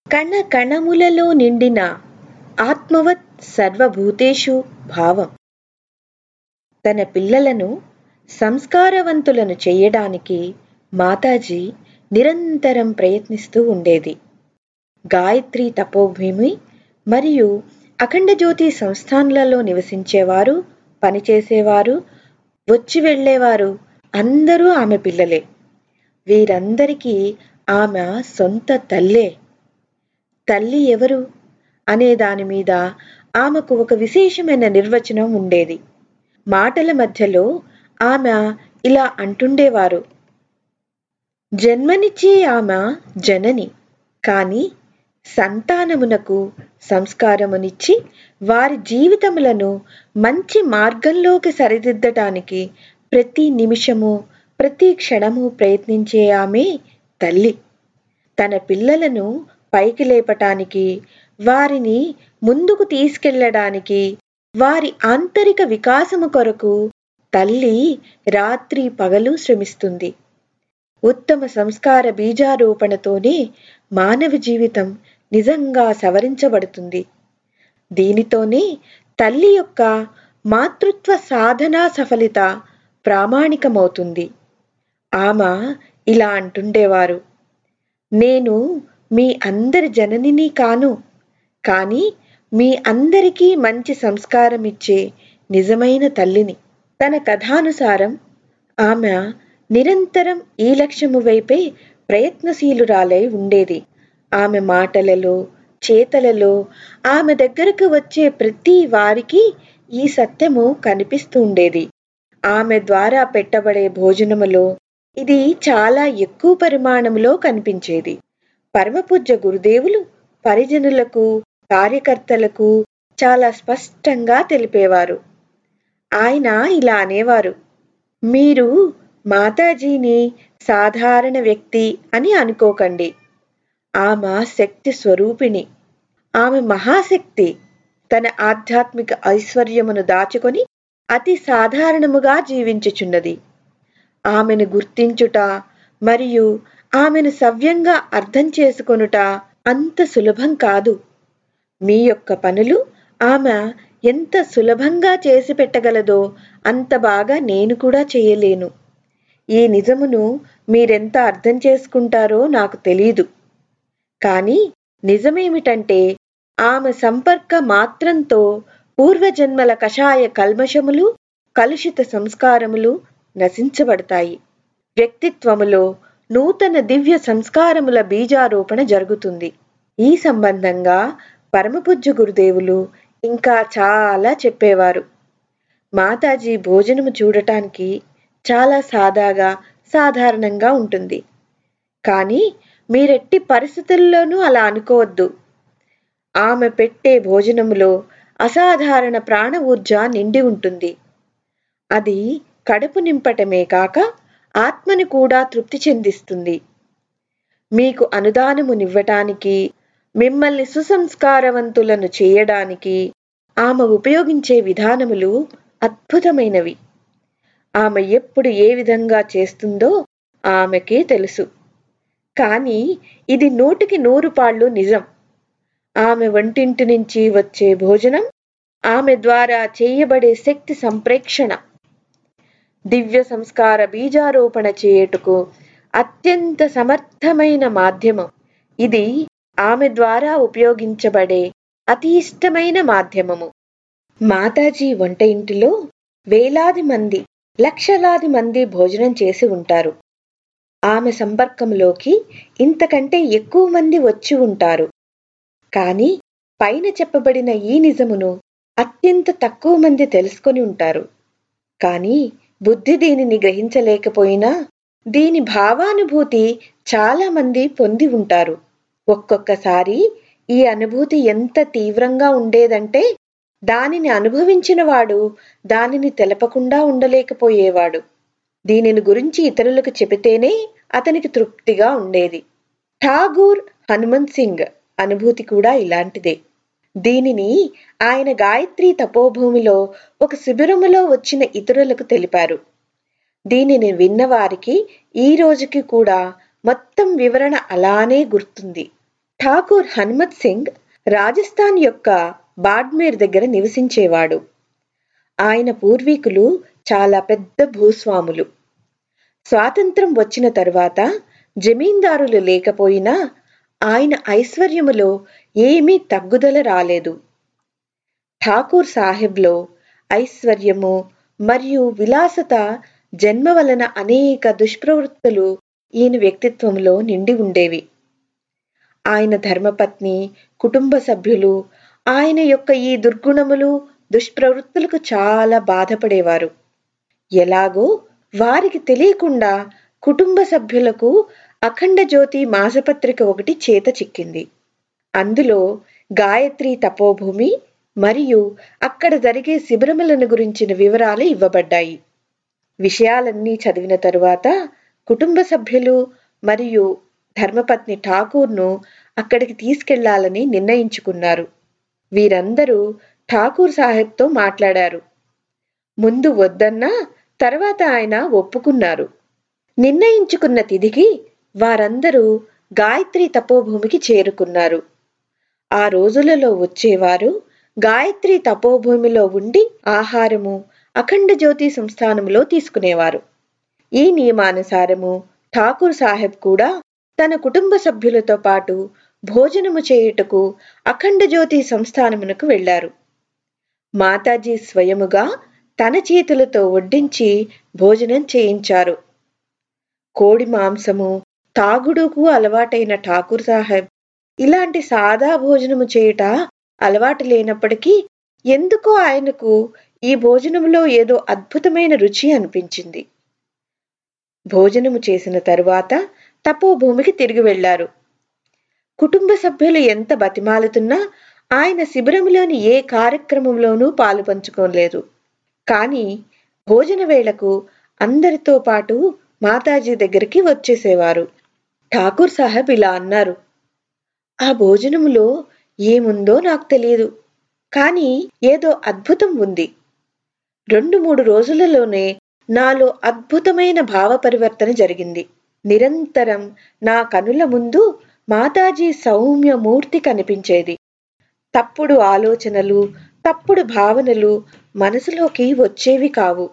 కణ కణములలో నిండిన ఆత్మవత్ సర్వభూతేషు భావం తన పిల్లలను సంస్కారవంతులను చేయడానికి మాతాజీ నిరంతరం ప్రయత్నిస్తూ ఉండేది గాయత్రి తపోభూమి మరియు అఖండ జ్యోతి సంస్థానాలలో నివసించేవారు పనిచేసేవారు వచ్చి వెళ్ళేవారు అందరూ ఆమె పిల్లలే వీరందరికీ ఆమె సొంత తల్లే తల్లి ఎవరు అనే దాని మీద ఆమెకు ఒక విశేషమైన నిర్వచనం ఉండేది మాటల మధ్యలో ఆమె ఇలా అంటుండేవారు జన్మనిచ్చే ఆమె జనని కాని సంతానమునకు సంస్కారమునిచ్చి వారి జీవితములను మంచి మార్గంలోకి సరిదిద్దటానికి ప్రతి నిమిషము ప్రతి క్షణము ప్రయత్నించే ఆమె తల్లి తన పిల్లలను పైకి లేపటానికి వారిని ముందుకు తీసుకెళ్లడానికి వారి ఆంతరిక వికాసము కొరకు తల్లి రాత్రి పగలు శ్రమిస్తుంది ఉత్తమ సంస్కార బీజారోపణతోనే మానవ జీవితం నిజంగా సవరించబడుతుంది దీనితోనే తల్లి యొక్క మాతృత్వ సాధనా సఫలిత ప్రామాణికమవుతుంది ఆమె ఇలా అంటుండేవారు నేను మీ అందరి జననిని కాను కానీ మీ అందరికీ మంచి సంస్కారం ఇచ్చే నిజమైన తల్లిని తన కథానుసారం ఆమె నిరంతరం ఈ లక్ష్యము వైపే ప్రయత్నశీలురాలై ఉండేది ఆమె మాటలలో చేతలలో ఆమె దగ్గరకు వచ్చే ప్రతి వారికి ఈ సత్యము కనిపిస్తూ ఉండేది ఆమె ద్వారా పెట్టబడే భోజనములో ఇది చాలా ఎక్కువ పరిమాణంలో కనిపించేది పరమపూజ్య గురుదేవులు పరిజనులకు కార్యకర్తలకు చాలా స్పష్టంగా తెలిపేవారు ఆయన ఇలా అనేవారు మీరు మాతాజీని సాధారణ వ్యక్తి అని అనుకోకండి ఆమె శక్తి స్వరూపిణి ఆమె మహాశక్తి తన ఆధ్యాత్మిక ఐశ్వర్యమును దాచుకొని అతి సాధారణముగా జీవించుచున్నది ఆమెను గుర్తించుట మరియు ఆమెను సవ్యంగా అర్థం చేసుకొనుట అంత సులభం కాదు మీ యొక్క పనులు ఆమె ఎంత సులభంగా చేసి పెట్టగలదో అంత బాగా నేను కూడా చేయలేను ఈ నిజమును మీరెంత అర్థం చేసుకుంటారో నాకు తెలీదు కానీ నిజమేమిటంటే ఆమె సంపర్క మాత్రంతో పూర్వజన్మల కషాయ కల్మషములు కలుషిత సంస్కారములు నశించబడతాయి వ్యక్తిత్వములో నూతన దివ్య సంస్కారముల బీజారోపణ జరుగుతుంది ఈ సంబంధంగా పరమపూజ్య గురుదేవులు ఇంకా చాలా చెప్పేవారు మాతాజీ భోజనము చూడటానికి చాలా సాదాగా సాధారణంగా ఉంటుంది కానీ మీరెట్టి పరిస్థితుల్లోనూ అలా అనుకోవద్దు ఆమె పెట్టే భోజనములో అసాధారణ ప్రాణ ఊర్జ నిండి ఉంటుంది అది కడుపు నింపటమే కాక ఆత్మని కూడా తృప్తి చెందిస్తుంది మీకు అనుదానమునివ్వటానికి మిమ్మల్ని సుసంస్కారవంతులను చేయడానికి ఆమె ఉపయోగించే విధానములు అద్భుతమైనవి ఆమె ఎప్పుడు ఏ విధంగా చేస్తుందో ఆమెకే తెలుసు కానీ ఇది నూటికి నూరు పాళ్ళు నిజం ఆమె వంటింటి నుంచి వచ్చే భోజనం ఆమె ద్వారా చేయబడే శక్తి సంప్రేక్షణ దివ్య సంస్కార బీజారోపణ చేయుటకు అత్యంత సమర్థమైన మాధ్యమం ఇది ఆమె ద్వారా ఉపయోగించబడే అతి ఇష్టమైన మాధ్యమము మాతాజీ వంట ఇంటిలో వేలాది మంది లక్షలాది మంది భోజనం చేసి ఉంటారు ఆమె సంపర్కంలోకి ఇంతకంటే ఎక్కువ మంది వచ్చి ఉంటారు కానీ పైన చెప్పబడిన ఈ నిజమును అత్యంత తక్కువ మంది తెలుసుకొని ఉంటారు కానీ బుద్ధి దీనిని గ్రహించలేకపోయినా దీని భావానుభూతి చాలా మంది పొంది ఉంటారు ఒక్కొక్కసారి ఈ అనుభూతి ఎంత తీవ్రంగా ఉండేదంటే దానిని అనుభవించిన వాడు దానిని తెలపకుండా ఉండలేకపోయేవాడు దీనిని గురించి ఇతరులకు చెబితేనే అతనికి తృప్తిగా ఉండేది ఠాగూర్ హనుమంత్ సింగ్ అనుభూతి కూడా ఇలాంటిదే దీనిని ఆయన గాయత్రి తపోభూమిలో ఒక శిబిరములో వచ్చిన ఇతరులకు తెలిపారు దీనిని విన్నవారికి ఈ రోజుకి కూడా మొత్తం వివరణ అలానే గుర్తుంది ఠాకూర్ హనుమత్ సింగ్ రాజస్థాన్ యొక్క బాడ్మేర్ దగ్గర నివసించేవాడు ఆయన పూర్వీకులు చాలా పెద్ద భూస్వాములు స్వాతంత్రం వచ్చిన తరువాత జమీందారులు లేకపోయినా ఆయన ఐశ్వర్యములో ఏమీ తగ్గుదల రాలేదు ఠాకూర్ సాహెబ్లో ఐశ్వర్యము మరియు విలాసత జన్మ వలన అనేక దుష్ప్రవృత్తులు ఈయన వ్యక్తిత్వంలో నిండి ఉండేవి ఆయన ధర్మపత్ని కుటుంబ సభ్యులు ఆయన యొక్క ఈ దుర్గుణములు దుష్ప్రవృత్తులకు చాలా బాధపడేవారు ఎలాగో వారికి తెలియకుండా కుటుంబ సభ్యులకు అఖండ జ్యోతి మాసపత్రిక ఒకటి చేత చిక్కింది అందులో గాయత్రి తపోభూమి మరియు అక్కడ జరిగే శిబిరములను గురించిన వివరాలు ఇవ్వబడ్డాయి విషయాలన్నీ చదివిన తరువాత కుటుంబ సభ్యులు మరియు ధర్మపత్ని ఠాకూర్ను అక్కడికి తీసుకెళ్లాలని నిర్ణయించుకున్నారు వీరందరూ ఠాకూర్ సాహెబ్తో మాట్లాడారు ముందు వద్దన్నా తర్వాత ఆయన ఒప్పుకున్నారు నిర్ణయించుకున్న తిదిగి వారందరూ గాయత్రి తపోభూమికి చేరుకున్నారు ఆ రోజులలో వచ్చేవారు గాయత్రి తపోభూమిలో ఉండి ఆహారము అఖండ జ్యోతి సంస్థానంలో తీసుకునేవారు ఈ నియమానుసారము ఠాకూర్ సాహెబ్ కూడా తన కుటుంబ సభ్యులతో పాటు భోజనము చేయుటకు అఖండ జ్యోతి సంస్థానమునకు వెళ్లారు మాతాజీ స్వయముగా తన చేతులతో వడ్డించి భోజనం చేయించారు కోడి మాంసము తాగుడుకు అలవాటైన ఠాకూర్ సాహెబ్ ఇలాంటి సాదా భోజనము చేయుట అలవాటు లేనప్పటికీ ఎందుకో ఆయనకు ఈ భోజనములో ఏదో అద్భుతమైన రుచి అనిపించింది భోజనము చేసిన తరువాత తపోభూమికి తిరిగి వెళ్లారు కుటుంబ సభ్యులు ఎంత బతిమాలుతున్నా ఆయన శిబిరంలోని ఏ కార్యక్రమంలోనూ పాలు పంచుకోలేదు కానీ భోజన వేళకు అందరితో పాటు మాతాజీ దగ్గరికి వచ్చేసేవారు ఠాకూర్ సాహెబ్ ఇలా అన్నారు ఆ భోజనములో ఏముందో నాకు తెలియదు కానీ ఏదో అద్భుతం ఉంది రెండు మూడు రోజులలోనే నాలో అద్భుతమైన భావ పరివర్తన జరిగింది నిరంతరం నా కనుల ముందు మాతాజీ సౌమ్య మూర్తి కనిపించేది తప్పుడు ఆలోచనలు తప్పుడు భావనలు మనసులోకి వచ్చేవి కావు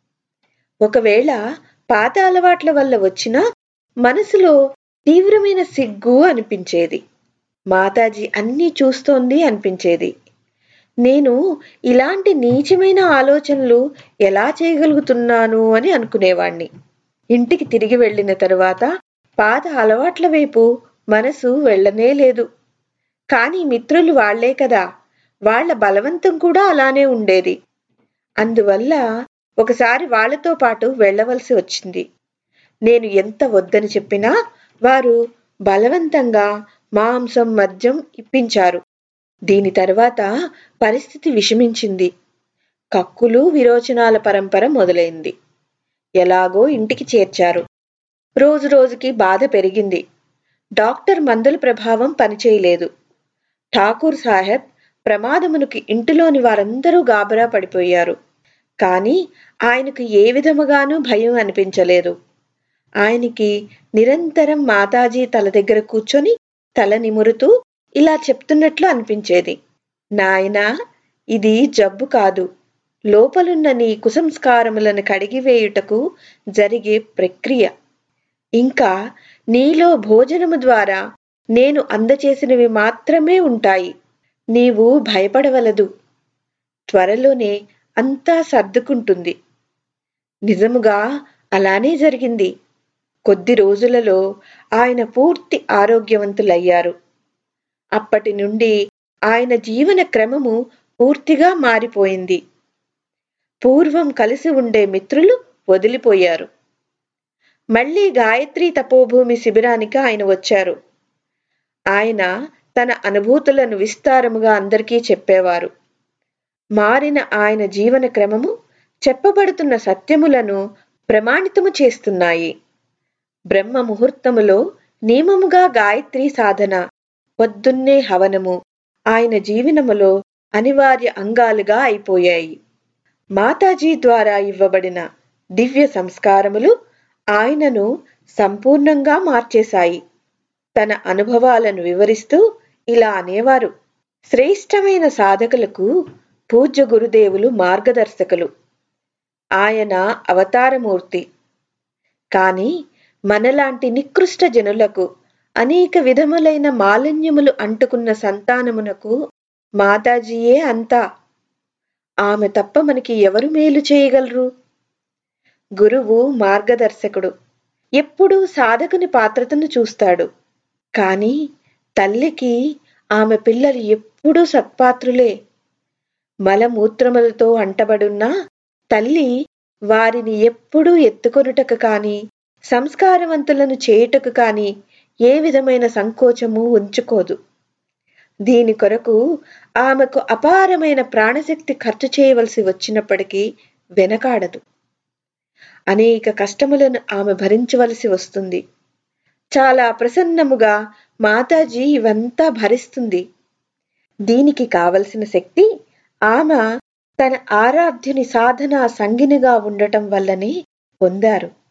ఒకవేళ పాత అలవాట్ల వల్ల వచ్చిన మనసులో తీవ్రమైన సిగ్గు అనిపించేది మాతాజీ అన్నీ చూస్తోంది అనిపించేది నేను ఇలాంటి నీచమైన ఆలోచనలు ఎలా చేయగలుగుతున్నాను అని అనుకునేవాణ్ణి ఇంటికి తిరిగి వెళ్ళిన తరువాత పాత అలవాట్ల వైపు మనసు వెళ్ళనే లేదు కానీ మిత్రులు వాళ్లే కదా వాళ్ల బలవంతం కూడా అలానే ఉండేది అందువల్ల ఒకసారి వాళ్లతో పాటు వెళ్ళవలసి వచ్చింది నేను ఎంత వద్దని చెప్పినా వారు బలవంతంగా మాంసం మద్యం ఇప్పించారు దీని తర్వాత పరిస్థితి విషమించింది కక్కులు విరోచనాల పరంపర మొదలైంది ఎలాగో ఇంటికి చేర్చారు రోజు రోజుకి బాధ పెరిగింది డాక్టర్ మందుల ప్రభావం పనిచేయలేదు ఠాకూర్ సాహెబ్ ప్రమాదమునికి ఇంటిలోని వారందరూ గాబరా పడిపోయారు కానీ ఆయనకు ఏ విధముగానూ భయం అనిపించలేదు ఆయనకి నిరంతరం మాతాజీ తల దగ్గర కూర్చొని తల నిమురుతూ ఇలా చెప్తున్నట్లు అనిపించేది నాయనా ఇది జబ్బు కాదు లోపలున్న నీ కుసంస్కారములను కడిగివేయుటకు జరిగే ప్రక్రియ ఇంకా నీలో భోజనము ద్వారా నేను అందచేసినవి మాత్రమే ఉంటాయి నీవు భయపడవలదు త్వరలోనే అంతా సర్దుకుంటుంది నిజముగా అలానే జరిగింది కొద్ది రోజులలో ఆయన పూర్తి ఆరోగ్యవంతులయ్యారు అప్పటి నుండి ఆయన జీవన క్రమము పూర్తిగా మారిపోయింది పూర్వం కలిసి ఉండే మిత్రులు వదిలిపోయారు మళ్లీ గాయత్రి తపోభూమి శిబిరానికి ఆయన వచ్చారు ఆయన తన అనుభూతులను విస్తారముగా అందరికీ చెప్పేవారు మారిన ఆయన జీవన క్రమము చెప్పబడుతున్న సత్యములను ప్రమాణితము చేస్తున్నాయి బ్రహ్మ ముహూర్తములో నియమముగా గాయత్రి సాధన పొద్దున్నే హవనము ఆయన జీవనములో అనివార్య అంగాలుగా అయిపోయాయి మాతాజీ ద్వారా ఇవ్వబడిన దివ్య సంస్కారములు ఆయనను సంపూర్ణంగా మార్చేశాయి తన అనుభవాలను వివరిస్తూ ఇలా అనేవారు శ్రేష్టమైన సాధకులకు పూజ్య గురుదేవులు మార్గదర్శకులు ఆయన అవతారమూర్తి కాని మనలాంటి నికృష్ట జనులకు అనేక విధములైన మాలిన్యములు అంటుకున్న సంతానమునకు మాతాజీయే అంతా ఆమె తప్ప మనకి ఎవరు మేలు చేయగలరు గురువు మార్గదర్శకుడు ఎప్పుడూ సాధకుని పాత్రతను చూస్తాడు కాని తల్లికి ఆమె పిల్లలు ఎప్పుడూ సత్పాత్రులే మలమూత్రములతో అంటబడున్నా తల్లి వారిని ఎప్పుడూ ఎత్తుకొనుటకు కాని సంస్కారవంతులను చేయుటకు కాని ఏ విధమైన సంకోచము ఉంచుకోదు దీని కొరకు ఆమెకు అపారమైన ప్రాణశక్తి ఖర్చు చేయవలసి వచ్చినప్పటికీ వెనకాడదు అనేక కష్టములను ఆమె భరించవలసి వస్తుంది చాలా ప్రసన్నముగా మాతాజీ ఇవంతా భరిస్తుంది దీనికి కావలసిన శక్తి ఆమె తన ఆరాధ్యుని సాధనా సంగినిగా ఉండటం వల్లనే పొందారు